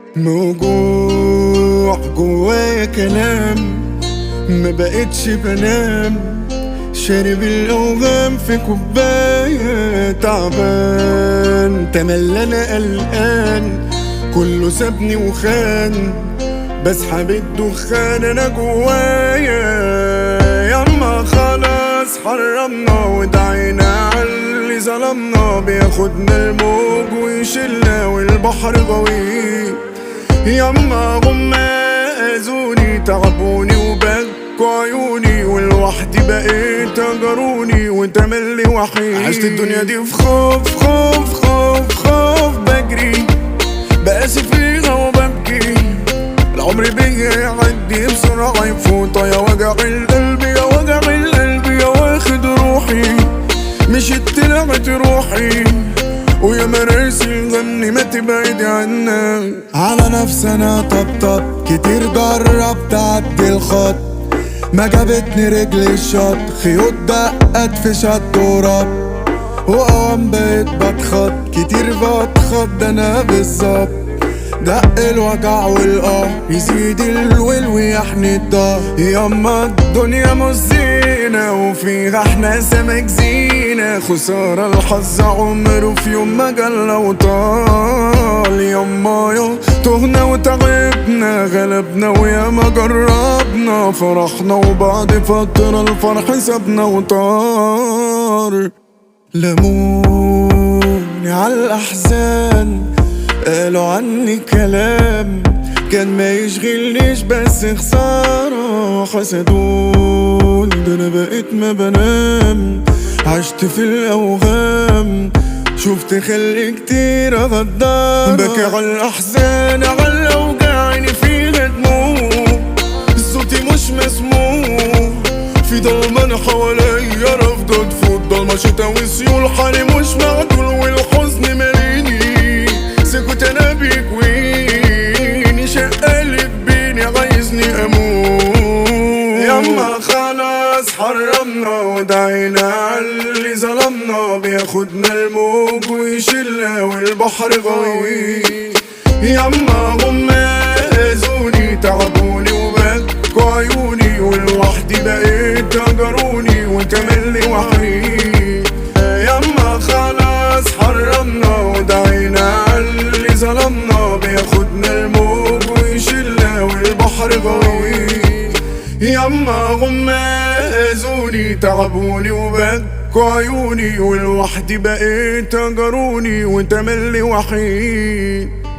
موجوع جوايا كلام ما بقتش بنام شارب الأوغام في كوباية تعبان تملى أنا قلقان كله سابني وخان بسحب الدخان أنا جوايا ياما خلاص حرمنا ودعينا عاللي ظلمنا بياخدنا الموج ويشيلنا والبحر غويط ياما غما اذوني تعبوني وبكوا عيوني والوحدي بقيت اجروني وتملي وحيد عشت الدنيا دي في خوف خوف خوف خوف بجري بقاسي فيها وببكي العمر بيا يعدي بسرعة يفوت يا وجع القلب يا وجع القلب يا واخد روحي مشيت طلعت روحي ويا مراسي الغني ما تبعد عنا على نفسي انا طبطب كتير جربت اعدي الخط ما جابتني رجلي الشط خيوط دقت في شط ورب وقوام بقيت بتخط كتير بتخض انا بالظبط دق الوجع والقهر يزيد الول ويحني الضهر ياما الدنيا مش زينة وفيها احنا سمك زينة خسارة الحظ عمره في يوم ما جل وطال ياما يا تهنا وتعبنا غلبنا وياما جربنا فرحنا وبعد فترة الفرح سابنا وطار لموني عالأحزان قالوا عني كلام كان ما يشغلنيش بس خسارة حسدوني ده انا بقيت ما بنام عشت في الاوهام شفت خلي كتير غدار بكي على الاحزان على الاوجاع عيني فيها دموع صوتي مش مسموع في ضلمة انا حواليا رافضة تفوت ضلمة شتا وسيول حالي مش معدول والحزن ماليني سكوت انا بيكويني شقلب بيني عايزني اموت ياما خلاص حرمنا ودعينا عاللي ظلمنا بياخدنا الموج ويشيلنا والبحر غوي ياما هم اذوني تعبوني وبكوا عيوني والوحدي بقيت اجروني وتملي وحيد ياما خلاص حرمنا ودعينا عاللي ظلمنا بياخدنا الموج ويشيلنا والبحر غوي ياما غما اذوني تعبوني وبكوا عيوني والوحدي بقيت اجروني وتملي وحيد